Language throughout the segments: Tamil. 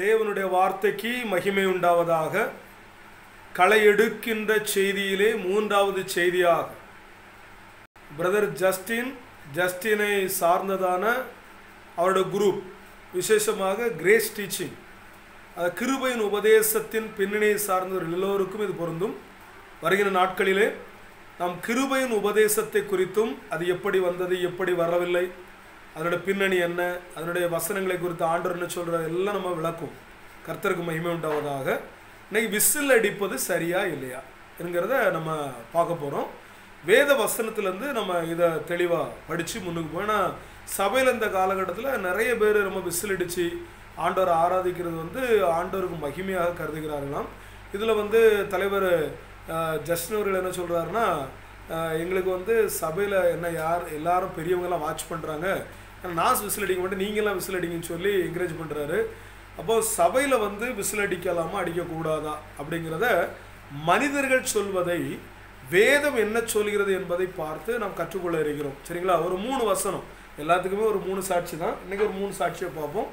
தேவனுடைய வார்த்தைக்கு மகிமை உண்டாவதாக களை எடுக்கின்ற செய்தியிலே மூன்றாவது செய்தியாக பிரதர் ஜஸ்டின் ஜஸ்டினை சார்ந்ததான அவரோட குரூப் விசேஷமாக கிரேஸ் டீச்சிங் அது கிருபையின் உபதேசத்தின் பின்னணியை சார்ந்தவர்கள் எல்லோருக்கும் இது பொருந்தும் வருகிற நாட்களிலே நாம் கிருபையின் உபதேசத்தை குறித்தும் அது எப்படி வந்தது எப்படி வரவில்லை அதனுடைய பின்னணி என்ன அதனுடைய வசனங்களை குறித்து ஆண்டவர் என்ன சொல்கிறார் எல்லாம் நம்ம விளக்கும் கர்த்தருக்கு மகிமை உண்டாவதாக இன்னைக்கு விசில் அடிப்பது சரியா இல்லையா என்கிறத நம்ம பார்க்க போகிறோம் வேத வசனத்துலேருந்து நம்ம இதை தெளிவாக படித்து முன்னுக்கு போய் ஏன்னா சபையில் இந்த காலகட்டத்தில் நிறைய பேர் ரொம்ப விசில் அடித்து ஆண்டவரை ஆராதிக்கிறது வந்து ஆண்டவருக்கு மகிமையாக கருதுகிறார்களாம் இதில் வந்து தலைவர் ஜஸ்டின் அவர்கள் என்ன சொல்கிறாருன்னா எங்களுக்கு வந்து சபையில் என்ன யார் எல்லாரும் பெரியவங்கெல்லாம் வாட்ச் பண்ணுறாங்க நான் விசில் அடிக்க மாட்டேன் நீங்களாம் விசில் அடிங்கன்னு சொல்லி என்கரேஜ் பண்ணுறாரு அப்போது சபையில் வந்து விசில் அடிக்கலாமா அடிக்கக்கூடாதா அப்படிங்கிறத மனிதர்கள் சொல்வதை வேதம் என்ன சொல்கிறது என்பதை பார்த்து நாம் கற்றுக்கொள்ள இருக்கிறோம் சரிங்களா ஒரு மூணு வசனம் எல்லாத்துக்குமே ஒரு மூணு சாட்சி தான் இன்றைக்கி ஒரு மூணு சாட்சியை பார்ப்போம்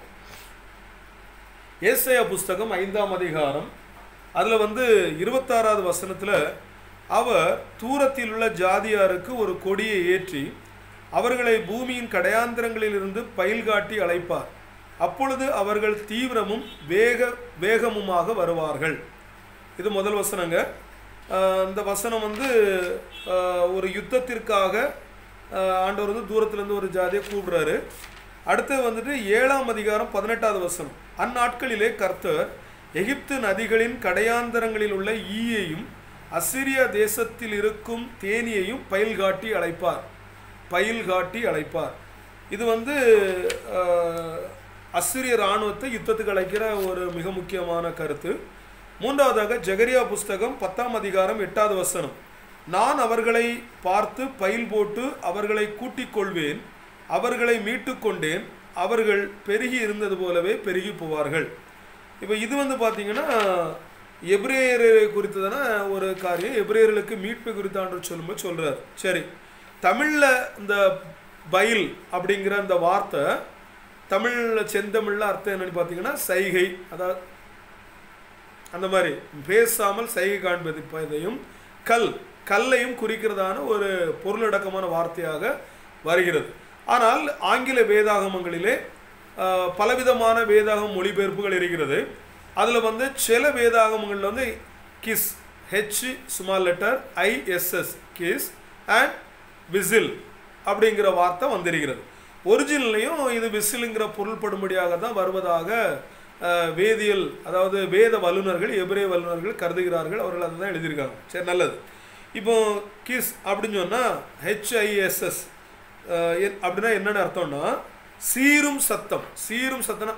ஏசையா புஸ்தகம் ஐந்தாம் அதிகாரம் அதில் வந்து இருபத்தாறாவது வசனத்தில் அவர் தூரத்தில் உள்ள ஜாதியாருக்கு ஒரு கொடியை ஏற்றி அவர்களை பூமியின் கடையாந்திரங்களிலிருந்து பயில் காட்டி அழைப்பார் அப்பொழுது அவர்கள் தீவிரமும் வேக வேகமுமாக வருவார்கள் இது முதல் வசனங்க இந்த வசனம் வந்து ஒரு யுத்தத்திற்காக ஆண்டவர் வந்து தூரத்துலேருந்து ஒரு ஜாதியை கூப்பிடுறாரு அடுத்தது வந்துட்டு ஏழாம் அதிகாரம் பதினெட்டாவது வசனம் அந்நாட்களிலே கர்த்தர் எகிப்து நதிகளின் கடையாந்தரங்களில் உள்ள ஈயையும் அசிரியா தேசத்தில் இருக்கும் தேனியையும் பயில் காட்டி அழைப்பார் பயில் காட்டி அழைப்பார் இது வந்து அசிரிய இராணுவத்தை யுத்தத்துக்கு அழைக்கிற ஒரு மிக முக்கியமான கருத்து மூன்றாவதாக ஜெகரியா புஸ்தகம் பத்தாம் அதிகாரம் எட்டாவது வசனம் நான் அவர்களை பார்த்து பயில் போட்டு அவர்களை கூட்டிக் கொள்வேன் அவர்களை மீட்டு கொண்டேன் அவர்கள் பெருகி இருந்தது போலவே பெருகி போவார்கள் இப்போ இது வந்து பார்த்தீங்கன்னா எப்ரேயரை குறித்ததான ஒரு காரியம் எப்ரேயர்களுக்கு மீட்பு குறித்தாண்டு சொல்லும்போது சொல்கிறார் சரி தமிழில் இந்த பயில் அப்படிங்கிற அந்த வார்த்தை தமிழில் செந்தமிழில் அர்த்தம் என்னன்னு பார்த்தீங்கன்னா சைகை அதாவது அந்த மாதிரி பேசாமல் சைகை காண்பது இதையும் கல் கல்லையும் குறிக்கிறதான ஒரு பொருளடக்கமான வார்த்தையாக வருகிறது ஆனால் ஆங்கில வேதாகமங்களிலே பலவிதமான வேதாகம் மொழிபெயர்ப்புகள் இருக்கிறது அதில் வந்து சில வேதாகமங்களில் வந்து kiss H small letter ISS kiss and whistle அப்படிங்கிற வார்த்தை வந்திருக்கிறது ஒரிஜினல்லையும் இது விசிலுங்கிற பொருள்படும்படியாக தான் வருவதாக வேதியியல் அதாவது வேத வல்லுநர்கள் எபிரே வல்லுநர்கள் கருதுகிறார்கள் அவர்கள் அதை தான் எழுதியிருக்காங்க சரி நல்லது இப்போ கிஸ் அப்படின்னு சொன்னால் ஹெச்ஐஎஸ்எஸ் அப்படின்னா என்னென்ன அர்த்தம்னா சீரும் சத்தம் சீரும் சத்தம்னா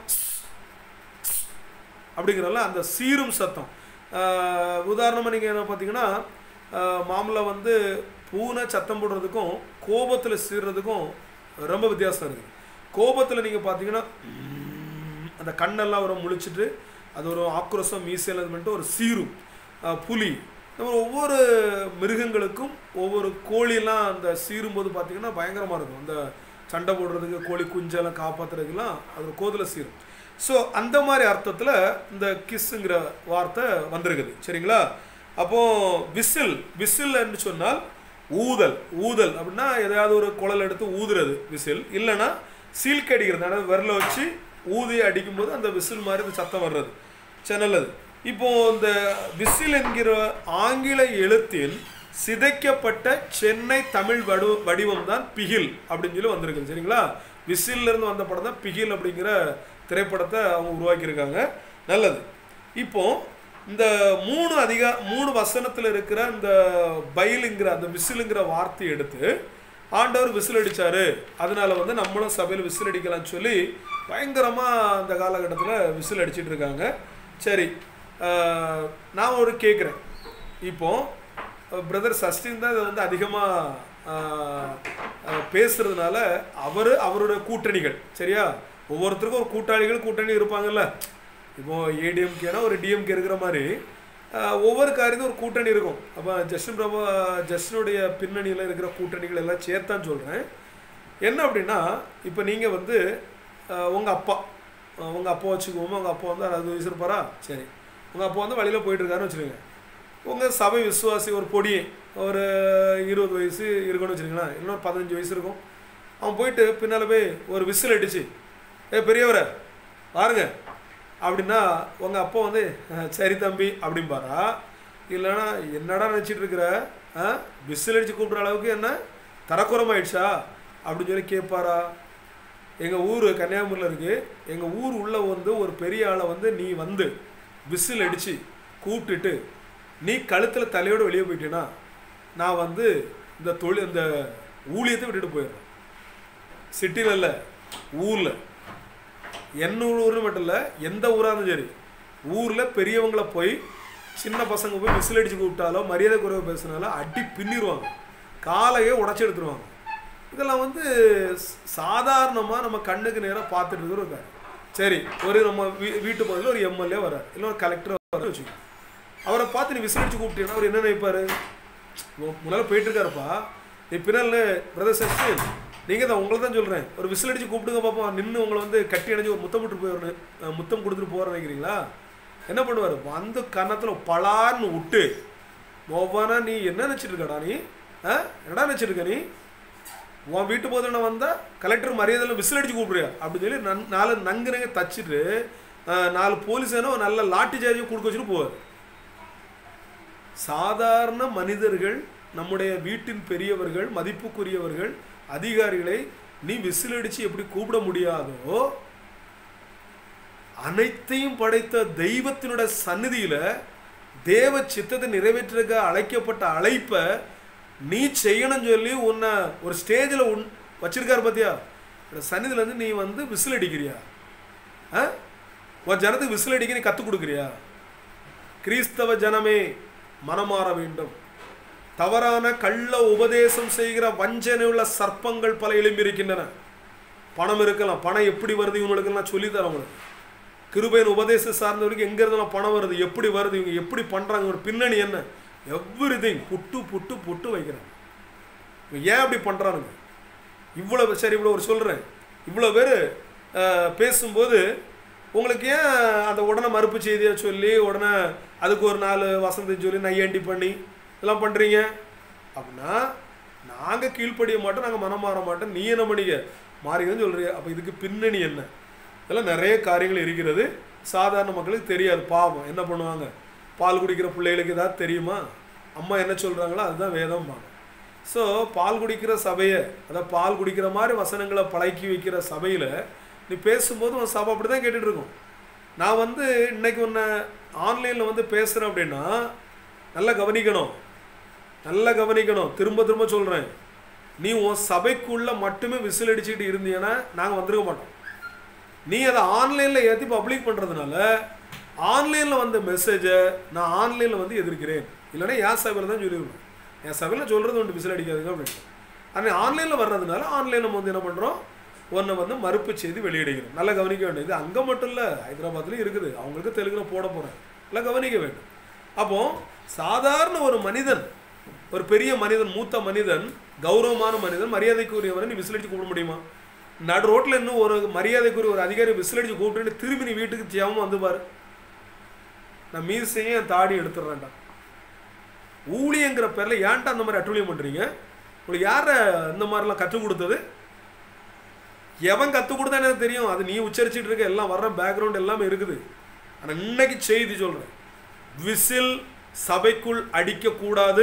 அப்படிங்கிறல அந்த சீரும் சத்தம் உதாரணமாக நீங்கள் என்ன பார்த்தீங்கன்னா மாமலை வந்து பூனை சத்தம் போடுறதுக்கும் கோபத்தில் சீர்றதுக்கும் ரொம்ப வித்தியாசம் இருக்குது கோபத்தில் நீங்கள் பார்த்தீங்கன்னா அந்த கண்ணெல்லாம் ஒரு முழிச்சிட்டு அது ஒரு ஆக்ரோஷம் மீசையில் இது பண்ணிட்டு ஒரு சீரும் புலி இந்த மாதிரி ஒவ்வொரு மிருகங்களுக்கும் ஒவ்வொரு கோழியெல்லாம் அந்த சீரும்போது பார்த்திங்கன்னா பயங்கரமாக இருக்கும் அந்த சண்டை போடுறதுக்கு கோழி குஞ்செல்லாம் காப்பாற்றுறதுக்கெல்லாம் அது கோதில் சீரும் ஸோ அந்த மாதிரி அர்த்தத்தில் இந்த கிஸ்ஸுங்கிற வார்த்தை வந்திருக்குது சரிங்களா அப்போது விசில் விசில்னு சொன்னால் ஊதல் ஊதல் அப்படின்னா எதையாவது ஒரு குழல் எடுத்து ஊதுறது விசில் இல்லைன்னா சீல்க்கு அடிக்கிறது அதாவது விரல வச்சு ஊதி அடிக்கும்போது அந்த விசில் மாதிரி இந்த சத்தம் வர்றது சரி நல்லது இப்போ இந்த விசில் என்கிற ஆங்கில எழுத்தில் சிதைக்கப்பட்ட சென்னை தமிழ் வடு வடிவம் தான் பிகில் அப்படின்னு சொல்லி வந்திருக்கு சரிங்களா விசில்லேருந்து வந்த படம் தான் பிகில் அப்படிங்கிற திரைப்படத்தை அவங்க உருவாக்கியிருக்காங்க நல்லது இப்போ இந்த மூணு அதிகா மூணு வசனத்தில் இருக்கிற இந்த பயிலுங்கிற அந்த விசிலுங்கிற வார்த்தையை எடுத்து ஆண்டவர் விசில் அடித்தார் அதனால வந்து நம்மளும் சபையில் விசில் அடிக்கலாம்னு சொல்லி பயங்கரமாக அந்த காலகட்டத்தில் விசில் அடிச்சிட்டு இருக்காங்க சரி நான் ஒரு கேட்குறேன் இப்போது பிரதர் சஸ்டின் தான் இதை வந்து அதிகமாக பேசுகிறதுனால அவர் அவருடைய கூட்டணிகள் சரியா ஒவ்வொருத்தருக்கும் ஒரு கூட்டாளிகள் கூட்டணி இருப்பாங்கல்ல இப்போது ஏடிஎம்கேனா ஒரு டிஎம்கே இருக்கிற மாதிரி ஒவ்வொரு காரியத்தும் ஒரு கூட்டணி இருக்கும் அப்போ ஜஸ்டின் பிரபா ஜஸ்டினுடைய பின்னணியில் இருக்கிற கூட்டணிகள் எல்லாம் சேர்த்தான்னு சொல்கிறேன் என்ன அப்படின்னா இப்போ நீங்கள் வந்து உங்கள் அப்பா உங்கள் அப்பா வச்சுக்குவோமா உங்கள் அப்பா வந்து அறுபது வயசு இருப்பாரா சரி உங்கள் அப்பா வந்து வழியில் போயிட்டு இருக்காருன்னு வச்சுருங்க உங்கள் சபை விசுவாசி ஒரு பொடி ஒரு இருபது வயசு இருக்குன்னு வச்சுருங்களேன் இன்னொரு பதினஞ்சு வயசு இருக்கும் அவன் போயிட்டு பின்னால் போய் ஒரு விசில் அடிச்சு ஏ பெரியவரை பாருங்க அப்படின்னா உங்கள் அப்பா வந்து "அஹ், சரி தம்பி அப்படிம்பாரா இல்லைன்னா என்னடா நினச்சிட்டு இருக்கிற ஆ விசில் அடித்து கூப்பிட்ற அளவுக்கு என்ன தரக்குறமாயிடுச்சா அப்படின்னு சொல்லி கேட்பாரா எங்கள் ஊர் கன்னியாகுமரியில் இருக்குது எங்கள் ஊர் உள்ளே வந்து ஒரு பெரிய ஆளை வந்து நீ வந்து விசில் அடித்து கூப்பிட்டுட்டு நீ கழுத்தில் தலையோடு வெளியே போயிட்டேன்னா நான் வந்து இந்த தொழில் இந்த ஊழியத்தை விட்டுட்டு போயிடுறேன் சிட்டியில் இல்லை ஊரில் என்ன ஊர்னு மட்டும் இல்லை எந்த ஊராக இருந்தாலும் சரி ஊரில் பெரியவங்கள போய் சின்ன பசங்க போய் விசில் அடித்து கூப்பிட்டாலோ மரியாதை குறைவு பேசுனாலோ அடி பின்னிடுவாங்க காலையே உடச்சி எடுத்துருவாங்க இதெல்லாம் வந்து சாதாரணமாக நம்ம கண்ணுக்கு நேராக பார்த்துட்டு இருக்கிற ஒரு காரியம் சரி ஒரு நம்ம வீ வீட்டு பகுதியில் ஒரு எம்எல்ஏ வரார் இல்லை ஒரு கலெக்டர் வர வச்சுக்கோ அவரை பார்த்து நீ விசில் அடிச்சு கூப்பிட்டீங்கன்னா அவர் என்ன நினைப்பாரு முன்னால் போயிட்டு இருக்காருப்பா நீ பின்னால் பிரதர் சச்சின் நீங்கள் தான் உங்களை தான் சொல்கிறேன் ஒரு விசில் அடிச்சு கூப்பிடுங்க பார்ப்போம் நின்று உங்களை வந்து கட்டி அணைஞ்சு ஒரு முத்தம் விட்டு போயிடணும் அஹ் முத்தம் கொடுத்துட்டு போகிறேன் நினைக்கிறீங்களா என்ன பண்ணுவார் வந்து கன்னத்தில் பலார்னு விட்டு ஒவ்வொன்றா நீ என்ன நினச்சிட்டு இருக்கடா நீ ஆ என்னடா நினச்சிட்டு இருக்க நீ உன் வீட்டு போதுன வந்தால் கலெக்டர் மரியாதையில் விசில் அடிச்சு கூப்பிடுறியா அப்படின்னு சொல்லி நன் நாலு நங்கு நங்க தச்சுட்டு அஹ், நாலு போலீஸானோ நல்ல லாட்டி சார்ஜும் கொடுக்க வச்சுட்டு போவார் சாதாரண மனிதர்கள் நம்முடைய வீட்டின் பெரியவர்கள் மதிப்புக்குரியவர்கள் அதிகாரிகளை நீ விசில் அடிச்சு எப்படி கூப்பிட முடியாதோ அனைத்தையும் படைத்த தெய்வத்தினுடைய சந்நிதியில தேவ சித்தத்தை நிறைவேற்றுக்க அழைக்கப்பட்ட அழைப்பை நீ செய்யணும்னு சொல்லி உன்னை ஒரு ஸ்டேஜில் உன் வச்சிருக்காரு பார்த்தியா இந்த சந்நிதியில இருந்து நீ வந்து விசில் அடிக்கிறியா ஆ உன் ஜனத்துக்கு விசில் அடிக்க நீ கற்றுக் கொடுக்குறியா கிறிஸ்தவ ஜனமே மனமாற வேண்டும் தவறான கள்ள உபதேசம் செய்கிற வஞ்சனையுள்ள சர்ப்பங்கள் பல எழும்பியிருக்கின்றன பணம் இருக்கலாம் பணம் எப்படி வருது இவங்களுக்கு நான் சொல்லித்தரேன் உங்களுக்கு கிருபையின் உபதேசம் சார்ந்தவருக்கு எங்க இருந்தெல்லாம் பணம் வருது எப்படி வருது இவங்க எப்படி பண்றாங்க ஒரு பின்னணி என்ன எவ்ரி திங் புட்டு புட்டு புட்டு வைக்கிறாங்க இவங்க ஏன் அப்படி பண்றானுங்க இவ்வளவு சரி இவ்வளோ ஒரு சொல்கிறேன் இவ்வளோ பேர் பேசும்போது உங்களுக்கு ஏன் அந்த உடனே மறுப்பு செய்தியை சொல்லி உடனே அதுக்கு ஒரு நாலு வசந்தம் சொல்லி நையாண்டி பண்ணி இதெல்லாம் பண்ணுறீங்க அப்படின்னா நாங்கள் கீழ்ப்படிய மாட்டோம் நாங்கள் மனம் மாற மாட்டோம் நீ என்ன பண்ணிக்க மாறிக்கன்னு சொல்கிறீங்க அப்போ இதுக்கு பின்னணி என்ன இதெல்லாம் நிறைய காரியங்கள் இருக்கிறது சாதாரண மக்களுக்கு தெரியாது பாவம் என்ன பண்ணுவாங்க பால் குடிக்கிற பிள்ளைகளுக்கு ஏதாவது தெரியுமா அம்மா என்ன சொல்கிறாங்களோ அதுதான் வேதம்பாங்க ஸோ பால் குடிக்கிற சபையை அதாவது பால் குடிக்கிற மாதிரி வசனங்களை பழக்கி வைக்கிற சபையில் நீ பேசும்போது உன் சபை அப்படி தான் கேட்டுட்டு இருக்கும் நான் வந்து இன்னைக்கு உன்னை ஆன்லைனில் வந்து பேசுகிறேன் அப்படின்னா நல்லா கவனிக்கணும் நல்லா கவனிக்கணும் திரும்ப திரும்ப சொல்கிறேன் நீ உன் சபைக்குள்ளே மட்டுமே விசில் அடிச்சுக்கிட்டு இருந்தீங்கன்னா நாங்கள் வந்திருக்க மாட்டோம் நீ அதை ஆன்லைனில் ஏற்றி பப்ளிக் பண்ணுறதுனால ஆன்லைனில் வந்த மெசேஜை நான் ஆன்லைனில் வந்து எதிர்க்கிறேன் இல்லைன்னா என் சபையில் தான் சொல்லிடுவேன் என் சபையில் சொல்கிறது ஒன்று விசில் அடிக்காதுங்க அப்படின்னு ஆனால் ஆன்லைனில் வர்றதுனால ஆன்லைனில் நம்ம வந்து என்ன பண்ணுறோம் ஒன்றை வந்து மறுப்பு செய்து வெளியிடுகிறோம் நல்லா கவனிக்க வேண்டியது அங்கே மட்டும் இல்லை ஹைதராபாத்லேயும் இருக்குது அவங்களுக்கு தெலுங்குல போட போகிறேன் நல்லா கவனிக்க வேண்டும் அப்போ சாதாரண ஒரு மனிதன் ஒரு பெரிய மனிதன் மூத்த மனிதன் கௌரவமான மனிதன் மரியாதைக்குரியவரை நீ விசிலடிச்சு கூப்பிட முடியுமா நடு ரோட்டில் இன்னும் ஒரு மரியாதைக்குரிய ஒரு அதிகாரி விசிலடிச்சு கூப்பிட்டு திரும்பி நீ வீட்டுக்கு ஜெபம் வந்து பாரு நான் மீசையும் என் தாடி எடுத்துடுறேன்டா ஊழியங்கிற பேரில் ஏன்டா அந்த மாதிரி அட்டூழியம் பண்ணுறீங்க உங்களுக்கு யார இந்த மாதிரிலாம் கற்றுக் கொடுத்தது எவன் கற்றுக் கொடுத்தா எனக்கு தெரியும் அது நீ உச்சரிச்சிட்டு இருக்க எல்லாம் வர்ற பேக்ரவுண்ட் எல்லாமே இருக்குது ஆனால் இன்னைக்கு செய்தி சொல்கிறேன் விசில் சபைக்குள் அடிக்கக்கூடாது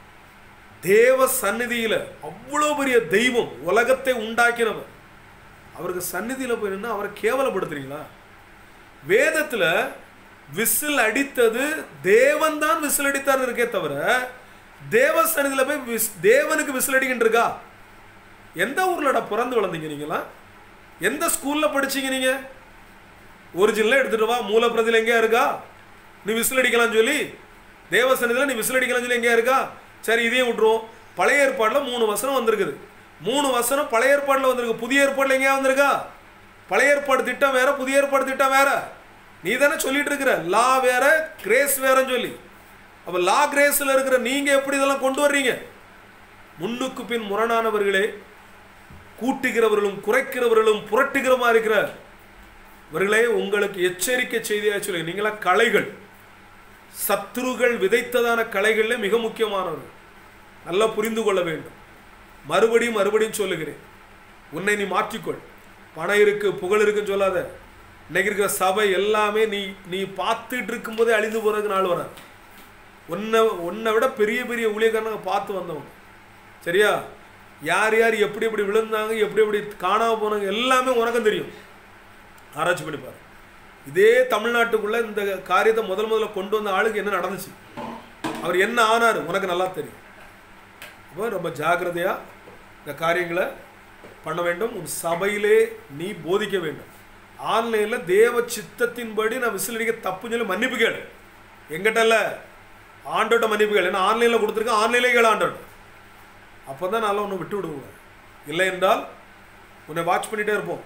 தேவ சந்நிதியில் அவ்வளோ பெரிய தெய்வம் உலகத்தை உண்டாக்கினவர் அவருக்கு சந்நிதியில் போய் நின்று அவரை கேவலப்படுத்துறீங்களா வேதத்தில் விசில் அடித்தது தேவன் தான் விசில் அடித்தார் இருக்கே தவிர தேவ சந்நிதியில் போய் விஸ் தேவனுக்கு விசில் அடிக்கிட்டு இருக்கா எந்த ஊர்லடா பிறந்து வளர்ந்தீங்க நீங்களாம் எந்த ஸ்கூலில் படிச்சீங்க நீங்கள் ஒரிஜினலாக எடுத்துகிட்டு வா மூலப்பிரதியில் எங்கேயா இருக்கா நீ விசில் அடிக்கலாம்னு சொல்லி தேவ சந்நிதியில் நீ விசில் அடிக்கலாம்னு சொல்லி எங்கேயா இருக்கா சரி இதையும் விட்டுருவோம் பழைய ஏற்பாடில் மூணு வசனம் வந்திருக்குது மூணு வசனம் பழைய ஏற்பாடில் வந்திருக்கு புதிய ஏற்பாடில் எங்கேயா வந்திருக்கா பழைய ஏற்பாடு திட்டம் வேற புதிய ஏற்பாடு திட்டம் வேற நீ தானே சொல்லிட்டு இருக்கிற லா வேற கிரேஸ் வேறன்னு சொல்லி அப்போ லா கிரேஸில் இருக்கிற நீங்கள் எப்படி இதெல்லாம் கொண்டு வர்றீங்க முன்னுக்கு பின் முரணானவர்களே கூட்டுகிறவர்களும் குறைக்கிறவர்களும் புரட்டுகிறமா இருக்கிற இவர்களே உங்களுக்கு எச்சரிக்கை செய்தியாக சொல்லி நீங்களா களைகள் சத்துருகள் விதைத்ததான களைகளில் மிக முக்கியமானவர்கள் நல்லா புரிந்து கொள்ள வேண்டும் மறுபடியும் மறுபடியும் சொல்லுகிறேன் உன்னை நீ மாற்றிக்கொள் பணம் இருக்கு புகழ் இருக்குன்னு சொல்லாத இன்னைக்கு இருக்கிற சபை எல்லாமே நீ நீ பார்த்துட்டு இருக்கும்போதே அழிந்து போறதுக்கு நாள் வராது உன்னை உன்னை விட பெரிய பெரிய ஊழியக்காரங்க பார்த்து வந்தவங்க சரியா யார் யார் எப்படி எப்படி விழுந்தாங்க எப்படி எப்படி காணாம போனாங்க எல்லாமே உனக்கும் தெரியும் ஆராய்ச்சி பண்ணி பாரு இதே தமிழ்நாட்டுக்குள்ள இந்த காரியத்தை முதல் முதல்ல கொண்டு வந்த ஆளுக்கு என்ன நடந்துச்சு அவர் என்ன ஆனார் உனக்கு நல்லா தெரியும் அப்போ ரொம்ப ஜாக்கிரதையா இந்த காரியங்களை பண்ண வேண்டும் உன் சபையிலே நீ போதிக்க வேண்டும் ஆன்லைனில் தேவ சித்தத்தின்படி நான் விசில் அடிக்க தப்புன்னு சொல்லி மன்னிப்பு கேளு எங்கிட்ட இல்லை ஆண்டோட்ட மன்னிப்பு கேளு ஏன்னா ஆன்லைனில் கொடுத்துருக்கேன் ஆன்லைன்லேயே கேளு ஆண்டோட்ட அப்போ தான் நல்லா ஒன்று விட்டு விடுவோம் இல்லை என்றால் உன்னை வாட்ச் பண்ணிட்டே இருப்போம்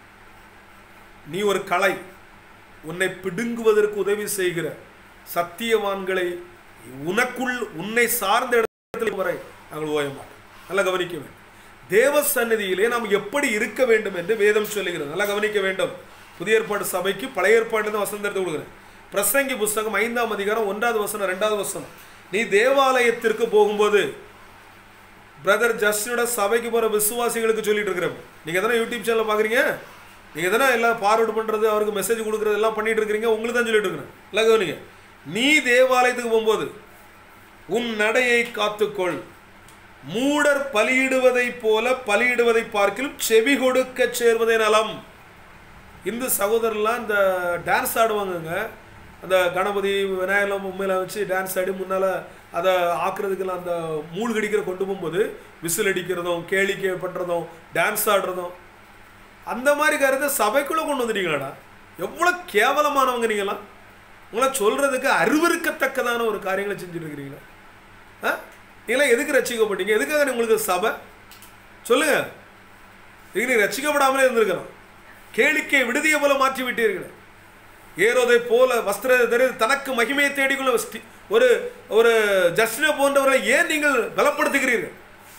நீ ஒரு கலை உன்னை பிடுங்குவதற்கு உதவி செய்கிற சத்தியவான்களை உனக்குள் உன்னை சார்ந்த இடத்துல வரை நாங்கள் ஓய மாட்டோம் நல்லா கவனிக்க வேண்டும் தேவ சந்நிதியிலே நாம் எப்படி இருக்க வேண்டும் என்று வேதம் சொல்லுகிறது நல்லா கவனிக்க வேண்டும் புதிய ஏற்பாடு சபைக்கு பழைய ஏற்பாடு தான் வசனம் எடுத்து கொடுக்குறேன் பிரசங்கி புஸ்தகம் ஐந்தாம் அதிகாரம் ஒன்றாவது வசனம் ரெண்டாவது வசனம் நீ தேவாலயத்திற்கு போகும்போது பிரதர் ஜஸ்டினோட சபைக்கு போகிற விசுவாசிகளுக்கு சொல்லிட்டு இருக்கிறேன் நீங்கள் தானே யூடியூப் சேனல் பார்க்குறீங்க நீங்கள் தானே எல்லாம் ஃபார்வர்டு பண்ணுறது அவருக்கு மெசேஜ் கொடுக்குறது எல்லாம் பண்ணிட்டு இருக்கிறீங்க உங்களுக்கு தான் சொல்லிட்டு இருக்கிறேன் இல்லை கவனிங்க நீ தேவாலயத்துக்கு போகும்போது உன் நடையை காத்துக்கொள் மூடர் பலியிடுவதைப் போல பலியிடுவதை பார்க்கிலும் செவி கொடுக்க சேர்வதே நலம் இந்து சகோதரர்லாம் இந்த டான்ஸ் ஆடுவாங்கங்க அந்த கணபதி விநாயகர் உண்மையில வச்சு டான்ஸ் ஆடி முன்னால் அதை ஆக்குறதுக்கெல்லாம் அந்த மூழ்கடிக்கிற கொண்டு போகும்போது விசில் அடிக்கிறதும் கேளிக்கை பண்ணுறதும் டான்ஸ் ஆடுறதும் அந்த மாதிரி கருத்தை சபைக்குள்ளே கொண்டு வந்துட்டீங்களாடா எவ்வளோ கேவலமானவங்க நீங்களாம் உங்களை சொல்கிறதுக்கு அருவருக்கத்தக்கதான ஒரு காரியங்களை செஞ்சுட்டு இருக்கிறீங்களா ஆ நீங்களாம் எதுக்கு ரசிக்கப்பட்டீங்க எதுக்காக உங்களுக்கு சபை சொல்லுங்க இதுக்கு நீ ரசிக்கப்படாமலே இருந்திருக்கலாம் கேளிக்கை விடுதியை போல மாற்றி விட்டீர்கள் ஏரோதை போல வஸ்திர தரித்து தனக்கு மகிமையை தேடிக்கொள்ள ஸ்டி- ஒரு ஒரு ஜஸ்டினை போன்றவரை ஏன் நீங்கள் பலப்படுத்துகிறீர்கள்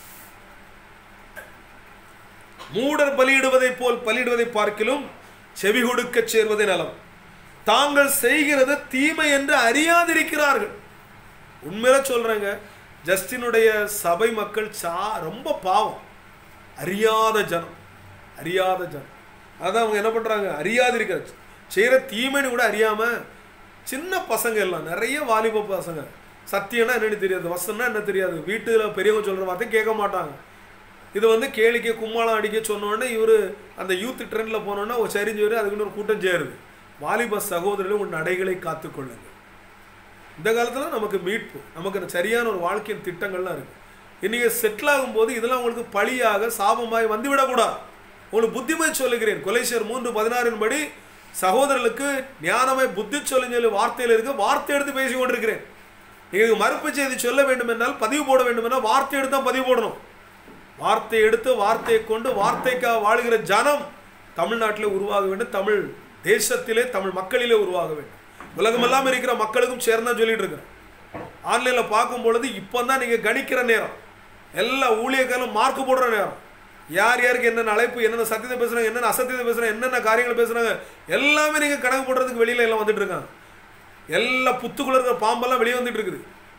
மூடர் பலியிடுவதைப் போல் பலியிடுவதை பார்க்கிலும் செவி கொடுக்கச் சேர்வதே நலம் தாங்கள் செய்கிறது தீமை என்று அறியாதிருக்கிறார்கள் உண்மையில சொல்றேங்க ஜஸ்டினுடைய சபை மக்கள் சா ரொம்ப பாவம் அறியாத ஜனம் அறியாத ஜனம் அதான் அவங்க என்ன பண்றாங்க அறியாது இருக்கிற செய்கிற தீமைன்னு கூட அறியாம சின்ன பசங்க எல்லாம் நிறைய வாலிப பசங்க சத்தியம்னா என்னன்னு தெரியாது வசம்னா என்ன தெரியாது வீட்டில் பெரியவங்க சொல்ற வார்த்தை கேட்க மாட்டாங்க இது வந்து கேளிக்கை கும்மாளம் அடிக்க சொன்னோடனே இவர் அந்த யூத் ட்ரெண்டில் போனோன்னா ஒரு சரிஞ்சு வரும் அதுக்குன்னு ஒரு கூட்டம் சேருது வாலிப சகோதரர்கள் உன் நடைகளை காத்துக்கொள்ளுங்க இந்த காலத்தில் நமக்கு மீட்பு நமக்கு அந்த சரியான ஒரு வாழ்க்கையின் திட்டங்கள்லாம் இருக்குது இன்றைக்கி செட்டில் ஆகும்போது இதெல்லாம் உங்களுக்கு பழியாக சாபமாய் வந்துவிடக்கூடாது உங்களுக்கு புத்திமதி சொல்லுகிறேன் கொலைசர் மூன்று பதினாறின் படி சகோதரர்களுக்கு ஞானமாய் புத்தி சொல்லுங்க சொல்லி வார்த்தையில் இருக்கு வார்த்தை எடுத்து பேசி கொண்டிருக்கிறேன் நீங்கள் இதுக்கு மறுப்பு செய்தி சொல்ல வேண்டும் என்றால் பதிவு போட வேண்டும் என்றால் வார்த்தை எடுத்து தான் பதிவு போடணும் வார்த்தை எடுத்து வார்த்தையை கொண்டு வார்த்தைக்காக வாழுகிற ஜனம் தமிழ்நாட்டிலே உருவாக வேண்டும் தமிழ் தேசத்திலே தமிழ் மக்களிலே உருவாக வேண்டும் உலகமெல்லாம் இருக்கிற மக்களுக்கும் சேர்ந்தா சொல்லிட்டு இருக்கிறேன் ஆன்லைனில் பார்க்கும் பொழுது இப்போ தான் நீங்கள் கணிக்கிற நேரம் எல்லா ஊழியர்களும் மார்க் போடுற நேரம் யார் யாருக்கு என்னென்ன அழைப்பு என்னென்ன சத்தியத்தை பேசுகிறாங்க என்னென்ன அசத்தியத்தை பேசுகிறாங்க என்னென்ன காரியங்கள் பேசுகிறாங்க எல்லாமே நீங்கள் கணக்கு போடுறதுக்கு வெளியில் எல்லாம் வந்துட்டு இருக்காங்க எல்லா புத்துக்குள்ள இருக்கிற பாம்பெல்லாம் வெளியே வந்துட்டு இருக்குது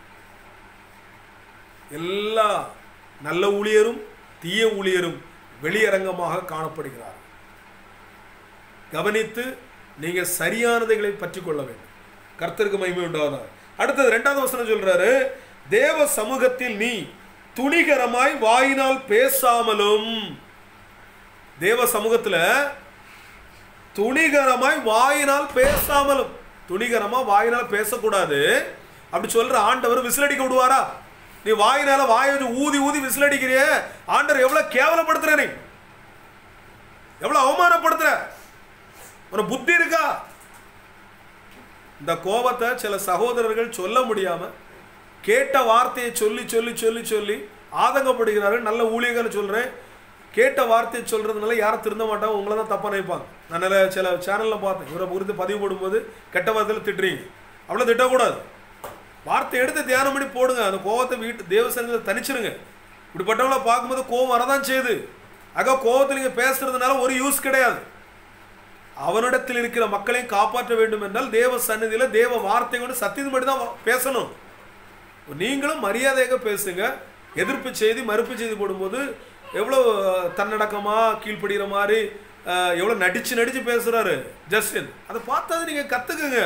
எல்லா நல்ல ஊழியரும் தீய ஊழியரும் வெளியரங்கமாக காணப்படுகிறார் கவனித்து நீங்க சரியானதைகளை பற்றி கொள்ள வேண்டும் கர்த்தருக்கு மகிமை உண்டாவதாக அடுத்தது ரெண்டாவது வசனம் சொல்றாரு தேவ சமூகத்தில் நீ துணிகரமாய் வாயினால் பேசாமலும் தேவ சமூகத்துல துணிகரமாய் வாயினால் பேசாமலும் துணிகரமா வாயினால் பேசக்கூடாது அப்படி சொல்ற ஆண்டவர் விசிலடிக்க விடுவாரா நீ வாயினால வாயை வச்சு ஊதி ஊதி விசிலடிக்கிறிய ஆண்டவர் எவ்வளவு கேவலப்படுத்துற நீ எவ்வளவு அவமானப்படுத்துற உனக்கு புத்தி இருக்கா இந்த கோபத்தை சில சகோதரர்கள் சொல்ல முடியாம கேட்ட வார்த்தையை சொல்லி சொல்லி சொல்லி சொல்லி ஆதங்கப்படுகிறார்கள் நல்ல ஊழியர்கள் சொல்றேன் கேட்ட வார்த்தையை சொல்றதுனால யாரும் திருந்த மாட்டாங்க உங்களை தான் தப்பா நினைப்பாங்க நான் நல்ல சில சேனல்ல பார்த்தேன் இவரை குறித்து பதிவு போடும்போது கெட்ட வார்த்தையில் திட்டுறீங்க அவ்வளோ திட்டக்கூடாது வார்த்தை எடுத்து தியானம் பண்ணி போடுங்க அந்த கோவத்தை வீட்டு தேவசனத்தில் தனிச்சிருங்க இப்படிப்பட்டவங்கள பார்க்கும்போது கோவம் வரதான் செய்யுது ஆக கோவத்தில் நீங்கள் பேசுறதுனால ஒரு யூஸ் கிடையாது அவனிடத்தில் இருக்கிற மக்களையும் காப்பாற்ற வேண்டும் என்றால் தேவ சந்நிதியில தேவ வார்த்தை கொண்டு சத்தியத்தை மட்டும் தான் பேசணும் நீங்களும் மரியாதையாக பேசுங்க எதிர்ப்பு செய்தி மறுப்பு செய்தி போடும்போது எவ்வளோ தன்னடக்கமா கீழ்ப்படுகிற மாதிரி அஹ், எவ்வளோ நடிச்சு நடிச்சு பேசுறாரு ஜஸ்டின் அதை பார்த்தது நீங்க கத்துக்குங்க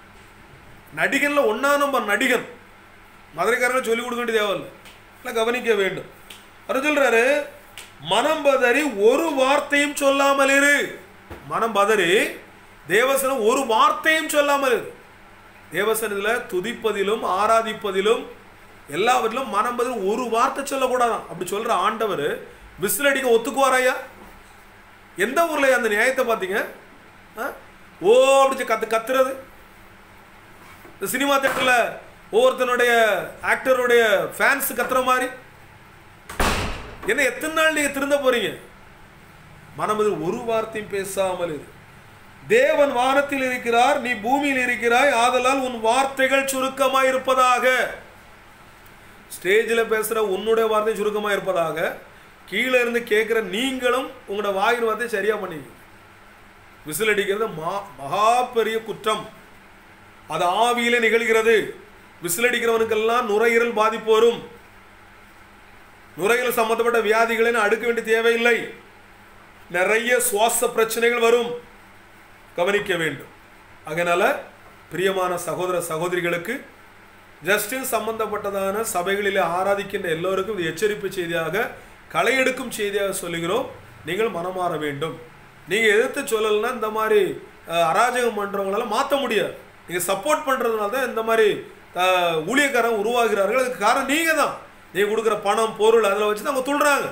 நடிகன்ல ஒன்னா நம்பர் நடிகன் மதுரைக்காரங்க சொல்லிக் கொடுக்க வேண்டிய தேவையில்லை இல்லை கவனிக்க வேண்டும் அவர் சொல்றாரு மனம் பதறி ஒரு வார்த்தையும் சொல்லாமல் இரு மனம் பதறி தேவசனம் ஒரு வார்த்தையும் சொல்லாமல் இரு தேவசனத்தில் துதிப்பதிலும் ஆராதிப்பதிலும் எல்லாவற்றிலும் மனம் பதறி ஒரு வார்த்தை சொல்லக்கூடாதாம் அப்படி சொல்ற ஆண்டவர் விசில் அடிக்க ஒத்துக்குவாராயா எந்த ஊர்ல அந்த நியாயத்தை பார்த்தீங்க ஆ? ஓ அப்படி கத்து கத்துறது இந்த சினிமா தேட்டரில் ஒவ்வொருத்தனுடைய ஆக்டருடைய ஃபேன்ஸ் கத்துற மாதிரி என்ன எத்தனை நாள் நீங்க திருந்த போறீங்க மனமதில் ஒரு வார்த்தையும் பேசாமல் இரு தேவன் வானத்தில் இருக்கிறார் நீ பூமியில் இருக்கிறாய் ஆதலால் உன் வார்த்தைகள் சுருக்கமாய் இருப்பதாக ஸ்டேஜில் பேசுகிற உன்னுடைய வார்த்தை சுருக்கமாக இருப்பதாக கீழே இருந்து கேட்குற நீங்களும் உங்களோட வாயின் வார்த்தை சரியாக பண்ணிக்க விசில் அடிக்கிறது மா மகா பெரிய குற்றம் அது ஆவியிலே நிகழ்கிறது விசில் அடிக்கிறவனுக்கெல்லாம் நுரையீரல் பாதிப்பு வரும் நுரையீரல் சம்பந்தப்பட்ட வியாதிகளை நான் அடுக்க வேண்டிய தேவையில்லை நிறைய சுவாச பிரச்சனைகள் வரும் கவனிக்க வேண்டும் அதனால பிரியமான சகோதர சகோதரிகளுக்கு ஜஸ்டின் சம்பந்தப்பட்டதான சபைகளிலே ஆராதிக்கின்ற எல்லோருக்கும் இது எச்சரிப்பு செய்தியாக களை எடுக்கும் செய்தியாக சொல்லுகிறோம் நீங்கள் மனமாற வேண்டும் நீங்கள் எதிர்த்து சொல்லலைன்னா இந்த மாதிரி அஹ், அராஜகம் பண்ணுறவங்களால மாற்ற முடியாது நீங்கள் சப்போர்ட் பண்ணுறதுனால தான் இந்த மாதிரி அஹ், ஊழியக்காரங்க உருவாகிறார்கள் அதுக்கு காரணம் நீங்கள் தான் நீங்கள் கொடுக்குற பணம் பொருள் அதில் வச்சு தான் அவங்க துள்ளுறாங்க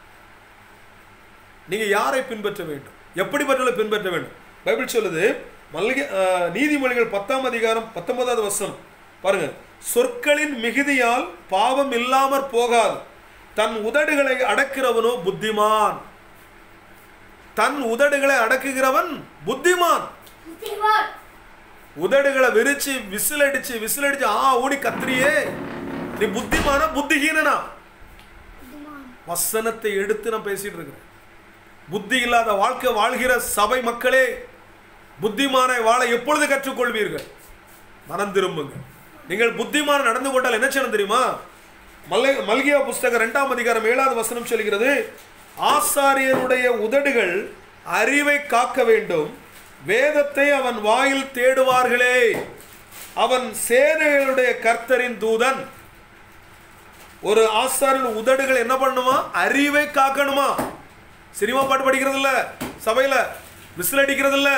நீங்கள் யாரை பின்பற்ற வேண்டும் எப்படிப்பட்டவர்களை பின்பற்ற வேண்டும் பைபிள் சொல்லுது மல்லிகை அஹ், நீதிமொழிகள் பத்தாம் அதிகாரம் பத்தொன்பதாவது வசனம் பாருங்க சொற்களின் மிகுதியால் பாவம் இல்லாமற் போகாது தன் உதடுகளை அடக்கிறவனோ புத்திமான் தன் உதடுகளை அடக்குகிறவன் புத்திமான் புத்திமான் உதடுகளை விரிச்சு விசில் அடிச்சு விசில் அடிச்சு ஆ ஊடி கத்திரியே நீ புத்திமானா புத்திஹீனனா புத்திமான் வசனத்தை எடுத்து நான் பேசிட்டு இருக்கிறேன் புத்தி இல்லாத வாழ்க்கை வாழ்கிற சபை மக்களே புத்திமானை வாழ எப்பொழுது கற்றுக்கொள்வீர்கள் மனம் திரும்புங்க நீங்கள் புத்திமான நடந்து கொண்டால் என்ன செய்யணும் தெரியுமா மல்லை மல்கியா புஸ்தகம் ரெண்டாம் அதிகாரம் ஏழாவது வசனம் சொல்கிறது ஆசாரியனுடைய உதடுகள் அறிவை காக்க வேண்டும் வேதத்தை அவன் வாயில் தேடுவார்களே அவன் சேனைகளுடைய கர்த்தரின் தூதன் ஒரு ஆசாரின் உதடுகள் என்ன பண்ணுமா அறிவை காக்கணுமா சினிமா பாட்டு படிக்கிறது இல்ல சபையில விசில் அடிக்கிறது இல்ல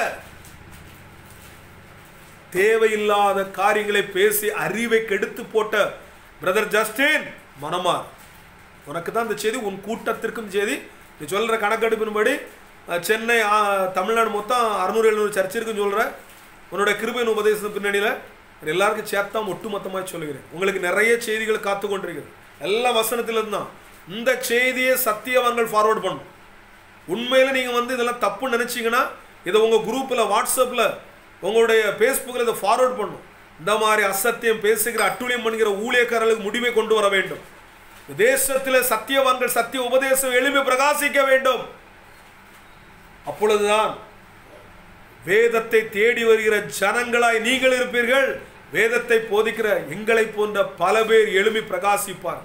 தேவையில்லாத காரியங்களை பேசி அறிவை கெடுத்து போட்ட பிரதர் ஜஸ்டின் மனமார் உனக்கு தான் இந்த செய்தி உன் கூட்டத்திற்கும் செய்தி நீ சொல்ற கணக்கெடுப்பின்படி அஹ், சென்னை ஆ, தமிழ்நாடு மொத்தம் அறுநூறு எழுநூறு சர்ச் இருக்குன்னு சொல்ற உன்னோட கிருபையின் உபதேசம் பின்னணியில் எல்லாருக்கும் சேர்த்தா ஒட்டுமொத்தமாக சொல்லுகிறேன் உங்களுக்கு நிறைய செய்திகள் காத்து கொண்டிருக்கிறது எல்லா வசனத்திலிருந்து தான் இந்த செய்தியை சத்தியவான்கள் ஃபார்வர்ட் பண்ணும் உண்மையில் நீங்கள் வந்து இதெல்லாம் தப்பு நினச்சிங்கன்னா இதை உங்கள் குரூப்பில் வாட்ஸ்அப்பில் உங்களுடைய ஃபேஸ்புக்கில் இதை ஃபார்வர்ட் பண்ணும் இந்த மாதிரி அசத்தியம் பேசுகிற அட்டுழியம் பண்ணுகிற ஊழியக்காரர்களுக்கு முடிவை கொண்டு வர வேண்டும் தேசத்தில் சத்தியவான்கள் சத்திய உபதேசம் எளிமை பிரகாசிக்க வேண்டும் அப்பொழுதுதான் வேதத்தை தேடி வருகிற ஜனங்களாய் நீங்கள் இருப்பீர்கள் வேதத்தை போதிக்கிற எங்களை போன்ற பல பேர் எழுமி பிரகாசிப்பார்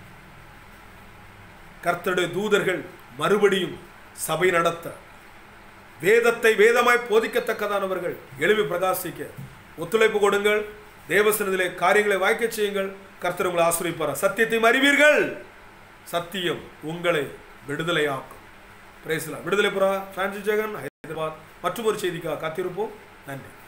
கர்த்தருடைய தூதர்கள் மறுபடியும் சபை நடத்த வேதத்தை வேதமாய் போதிக்கத்தக்கதானவர்கள் எழுமி பிரகாசிக்க ஒத்துழைப்பு கொடுங்கள் தேவசனத்திலே காரியங்களை வாய்க்கச் செய்யுங்கள் கர்த்தர் உங்களை ஆசிரியப்பார் சத்தியத்தை அறிவீர்கள் சத்தியம் உங்களை விடுதலையாக்கும் பிரேசலா விடுதலை புறா பிரான்சிஸ் ஜெகன் ஹைதராபாத் மற்றும் ஒரு செய்திக்காக காத்திருப்போம் நன்றி